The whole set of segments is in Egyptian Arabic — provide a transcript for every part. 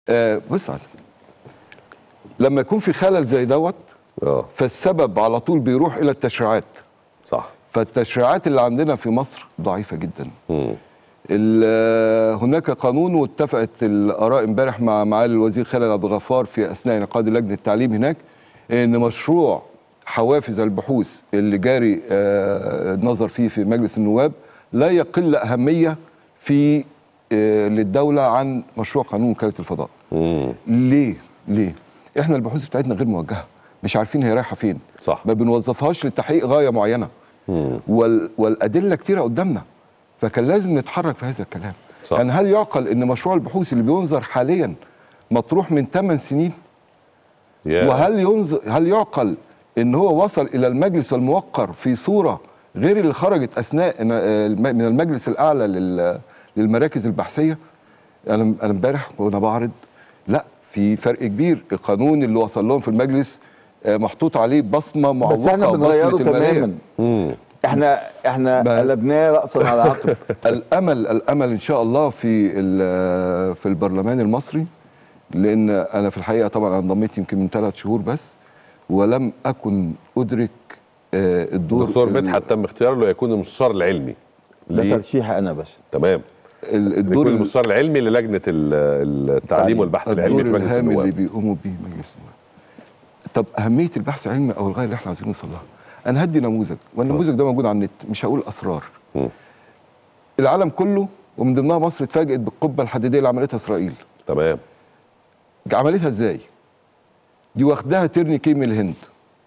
آه بص على لما يكون في خلل زي دوت اه فالسبب على طول بيروح الى التشريعات صح فالتشريعات اللي عندنا في مصر ضعيفه جدا مم. ال- هناك قانون واتفقت الاراء امبارح مع معالي الوزير خالد عبد الغفار في اثناء انعقاد لجنه التعليم هناك ان مشروع حوافز البحوث اللي جاري آه، النظر فيه في مجلس النواب لا يقل اهميه في آه، للدوله عن مشروع قانون وكاله الفضاء. مم. ليه؟ ليه؟ احنا البحوث بتاعتنا غير موجهه مش عارفين هي رايحه فين صح ما بنوظفهاش لتحقيق غايه معينه مم. وال... والادله كتيره قدامنا فكان لازم نتحرك في هذا الكلام صح. يعني هل يعقل ان مشروع البحوث اللي بينظر حاليا مطروح من 8 سنين يا. وهل ينظر هل يعقل ان هو وصل الى المجلس الموقر في صوره غير اللي خرجت اثناء إن- آه، الم- من المجلس الاعلى لل... للمراكز البحثيه انا انا امبارح وانا بعرض لا في فرق كبير القانون اللي وصل لهم في المجلس آه، محطوط عليه بصمه معوقه بس احنا بصمة بنغيره المالية. تماما مم. احنا احنا ما- قلبناه راسا على عقب الامل الامل ان شاء الله في ال- في البرلمان المصري لان انا في الحقيقه طبعا انضميت يمكن من ثلاث شهور بس ولم اكن ادرك آه، الدور الدكتور ال- مدحت تم اختياره ليكون المستشار العلمي ده ليه؟ ترشيحي انا يا باشا تمام ال- الدور يكون ال- المستشار العلمي للجنه ال- التعليم والبحث العلمي الدور في مجلس الهام اللي النواب بيقوموا بيه مجلس النواب طب اهميه البحث العلمي او الغايه اللي احنا عايزين نوصل لها انا هدي نموذج والنموذج ده موجود على النت مش هقول اسرار مم. العالم كله ومن ضمنها مصر اتفاجئت بالقبه الحديديه اللي عملتها اسرائيل تمام عملتها ازاي؟ دي واخداها ترني كي من الهند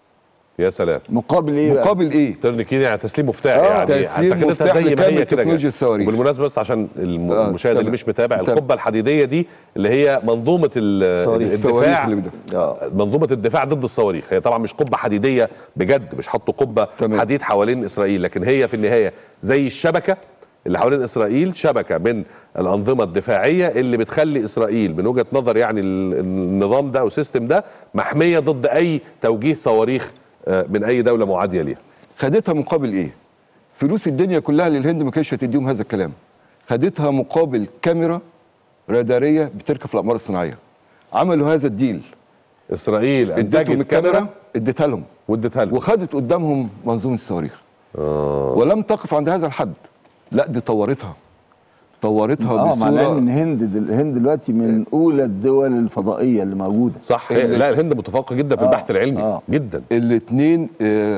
يا سلام مقابل ايه بقى؟ مقابل ايه؟ ترنيكي يعني تسليم مفتاح آه، يعني تسليم اعتقدتها مفتاح زي ما لكامل هي كده تكنولوجيا جاية. الصواريخ. وبالمناسبه بس عشان الم- آه، المشاهد اللي تمام. مش متابع تمام. القبه الحديديه دي اللي هي منظومه ال- الصواريخ. الصواريخ الدفاع اللي بده. اه منظومه الدفاع ضد الصواريخ هي طبعا مش قبه حديديه بجد مش حطوا قبه تمام. حديد حوالين اسرائيل لكن هي في النهايه زي الشبكه اللي حوالين اسرائيل شبكه من الانظمه الدفاعيه اللي بتخلي اسرائيل من وجهه نظر يعني ال- النظام ده او السيستم ده محميه ضد اي توجيه صواريخ آه، من اي دوله معاديه ليها خدتها مقابل ايه؟ فلوس الدنيا كلها للهند ما كانتش هتديهم هذا الكلام خدتها مقابل كاميرا راداريه بتركب في الاقمار الصناعيه عملوا هذا الديل اسرائيل اديتهم انتجت الكاميرا كاميرا اديتها لهم واديتها لهم وخدت قدامهم منظومه الصواريخ آه. ولم تقف عند هذا الحد لا دي طورتها طورتها اه معناه بصوره ان الهند دل- الهند دلوقتي من اولى الدول الفضائيه اللي موجوده صح هي لا الهند متفوقه جدا في آه، البحث العلمي آه. جدا الاثنين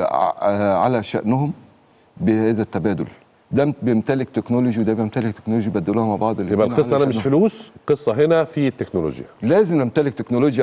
على شأنهم بهذا التبادل ده بيمتلك تكنولوجي وده بيمتلك تكنولوجي بدلوها مع بعض يبقى الاتنين القصه على هنا مش شأنهم. فلوس القصه هنا في التكنولوجيا لازم نمتلك تكنولوجيا